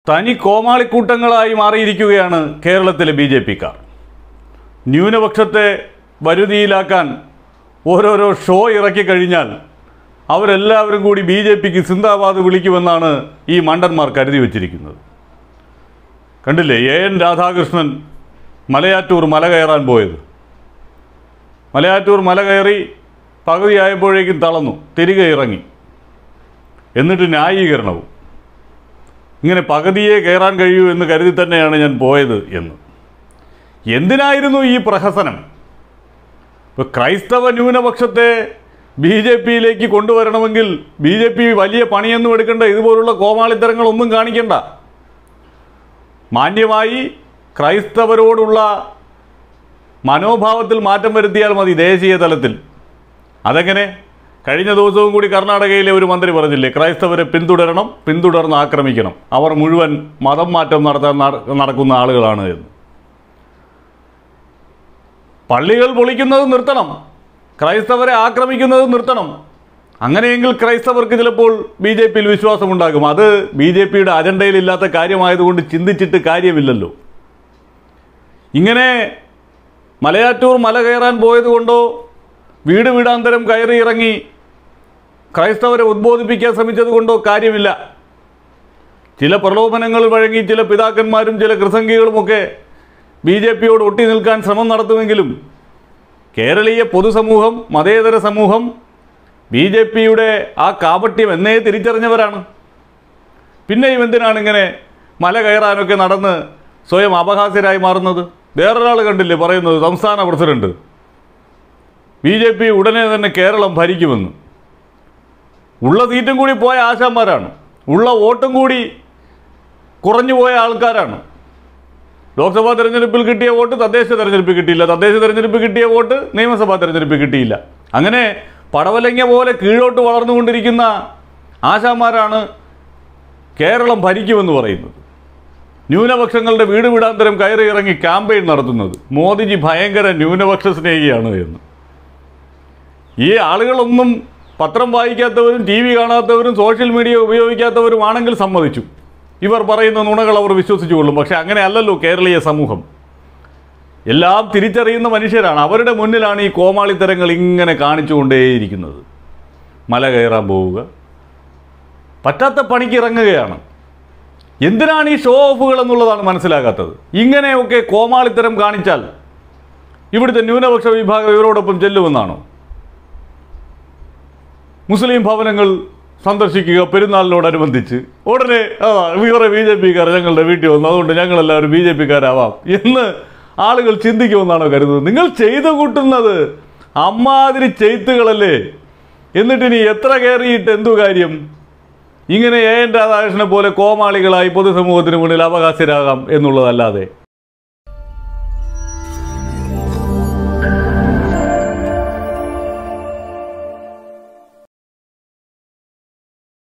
തനി കോമാളിക്കൂട്ടങ്ങളായി മാറിയിരിക്കുകയാണ് കേരളത്തിലെ ബി ജെ പിക്കാർ ന്യൂനപക്ഷത്തെ വരുതിയിലാക്കാൻ ഓരോരോ ഷോ ഇറക്കി കഴിഞ്ഞാൽ അവരെല്ലാവരും കൂടി ബി ജെ പിക്ക് സിന്ദാബാദ് വിളിക്കുമെന്നാണ് ഈ മണ്ടന്മാർ കരുതി വച്ചിരിക്കുന്നത് കണ്ടില്ലേ എ എൻ രാധാകൃഷ്ണൻ മലയാറ്റൂർ മല കയറാൻ പോയത് മലയാറ്റൂർ മല കയറി പകുതിയായപ്പോഴേക്കും തളർന്നു തിരികെ ഇറങ്ങി എന്നിട്ട് ന്യായീകരണവും ഇങ്ങനെ പകുതിയെ കയറാൻ കഴിയൂ എന്ന് കരുതി തന്നെയാണ് ഞാൻ പോയത് എന്ന് എന്തിനായിരുന്നു ഈ പ്രഹസനം ഇപ്പോൾ ക്രൈസ്തവ ന്യൂനപക്ഷത്തെ ബി ജെ പിയിലേക്ക് കൊണ്ടുവരണമെങ്കിൽ ബി ജെ പി വലിയ പണിയൊന്നും എടുക്കേണ്ട ഇതുപോലുള്ള കോമാളിത്തരങ്ങളൊന്നും കാണിക്കണ്ട മാന്യമായി ക്രൈസ്തവരോടുള്ള മനോഭാവത്തിൽ മാറ്റം വരുത്തിയാൽ മതി ദേശീയ തലത്തിൽ അതെങ്ങനെ കഴിഞ്ഞ ദിവസവും കൂടി കർണാടകയിലെ ഒരു മന്ത്രി പറഞ്ഞില്ലേ ക്രൈസ്തവരെ പിന്തുടരണം പിന്തുടർന്ന് ആക്രമിക്കണം അവർ മുഴുവൻ മതം മാറ്റം നടത്താൻ നട- നടക്കുന്ന ആളുകളാണ് എന്ന് പള്ളികൾ പൊളിക്കുന്നത് നിർത്തണം ക്രൈസ്തവരെ ആക്രമിക്കുന്നത് നിർത്തണം അങ്ങനെയെങ്കിൽ ക്രൈസ്തവർക്ക് ചിലപ്പോൾ ബി ജെ പിയിൽ വിശ്വാസമുണ്ടാകും അത് ബി ജെ പിയുടെ അജണ്ടയിലില്ലാത്ത കാര്യമായതുകൊണ്ട് ചിന്തിച്ചിട്ട് കാര്യമില്ലല്ലോ ഇങ്ങനെ മലയാറ്റൂർ മല കയറാൻ പോയതുകൊണ്ടോ വീട് വീടാന്തരം കയറി ഇറങ്ങി ക്രൈസ്തവരെ ഉദ്ബോധിപ്പിക്കാൻ ശ്രമിച്ചത് കൊണ്ടോ കാര്യമില്ല ചില പ്രലോഭനങ്ങൾ വഴങ്ങി ചില പിതാക്കന്മാരും ചില കൃസംഗികളുമൊക്കെ ബി ജെ പിയോട് ഒട്ടി നിൽക്കാൻ ശ്രമം നടത്തുമെങ്കിലും കേരളീയ പൊതുസമൂഹം മതേതര സമൂഹം ബി ജെ പിയുടെ ആ കാപട്യം എന്നേ തിരിച്ചറിഞ്ഞവരാണ് പിന്നെയും എന്തിനാണ് ഇങ്ങനെ മല കയറാനൊക്കെ നടന്ന് സ്വയം അപഹാസ്യരായി മാറുന്നത് വേറൊരാൾ കണ്ടില്ലേ പറയുന്നത് സംസ്ഥാന പ്രസിഡന്റ് ബി ജെ പി ഉടനെ തന്നെ കേരളം ഭരിക്കുമെന്ന് ഉള്ള സീറ്റും കൂടി പോയ ആശാന്മാരാണ് ഉള്ള വോട്ടും കൂടി കുറഞ്ഞു പോയ ആൾക്കാരാണ് ലോക്സഭാ തെരഞ്ഞെടുപ്പിൽ കിട്ടിയ വോട്ട് തദ്ദേശ തെരഞ്ഞെടുപ്പിൽ കിട്ടിയില്ല തദ്ദേശ തെരഞ്ഞെടുപ്പിൽ കിട്ടിയ വോട്ട് നിയമസഭാ തെരഞ്ഞെടുപ്പിൽ കിട്ടിയില്ല അങ്ങനെ പടവലങ്ങ പോലെ കീഴോട്ട് വളർന്നുകൊണ്ടിരിക്കുന്ന ആശാന്മാരാണ് കേരളം ഭരിക്കുമെന്ന് പറയുന്നത് ന്യൂനപക്ഷങ്ങളുടെ വീട് വീടാന്തരം കയറി ഇറങ്ങി ക്യാമ്പയിൻ നടത്തുന്നത് മോദിജി ഭയങ്കര ന്യൂനപക്ഷ സ്നേഹിയാണ് എന്ന് ഈ ആളുകളൊന്നും പത്രം വായിക്കാത്തവരും ടി വി കാണാത്തവരും സോഷ്യൽ മീഡിയ ഉപയോഗിക്കാത്തവരുമാണെങ്കിൽ സമ്മതിച്ചു ഇവർ പറയുന്ന നുണകൾ അവർ വിശ്വസിച്ചുകൊള്ളും പക്ഷെ അങ്ങനെയല്ലല്ലോ കേരളീയ സമൂഹം എല്ലാം തിരിച്ചറിയുന്ന മനുഷ്യരാണ് അവരുടെ മുന്നിലാണ് ഈ കോമാളിത്തരങ്ങൾ ഇങ്ങനെ കാണിച്ചുകൊണ്ടേയിരിക്കുന്നത് മല കയറാൻ പോവുക പറ്റാത്ത പണിക്ക് ഇറങ്ങുകയാണ് എന്തിനാണ് ഈ ഷോ ഓഫുകൾ എന്നുള്ളതാണ് മനസ്സിലാകാത്തത് ഇങ്ങനെയൊക്കെ കോമാളിത്തരം കാണിച്ചാൽ ഇവിടുത്തെ ന്യൂനപക്ഷ വിഭാഗം ഇവരോടൊപ്പം ചെല്ലുമെന്നാണോ മുസ്ലിം ഭവനങ്ങൾ സന്ദർശിക്കുക പെരുന്നാളിനോടനുബന്ധിച്ച് ഉടനെ ആ വേറെ ബി ജെ പിക്കാർ ഞങ്ങളുടെ വീട്ടിൽ വന്നു അതുകൊണ്ട് ഞങ്ങളെല്ലാവരും ബി ജെ പിക്കാരാവാം എന്ന് ആളുകൾ ചിന്തിക്കുമെന്നാണോ കരുതുന്നത് നിങ്ങൾ ചെയ്തു കൂട്ടുന്നത് അമ്മാതിരി ചെയ്ത്തുകളല്ലേ എന്നിട്ടിനി എത്ര കയറിയിട്ട് എന്തു കാര്യം ഇങ്ങനെ എ എൻ രാധാകൃഷ്ണനെ പോലെ കോമാളികളായി പൊതുസമൂഹത്തിന് മുന്നിൽ അവകാശരാകാം എന്നുള്ളതല്ലാതെ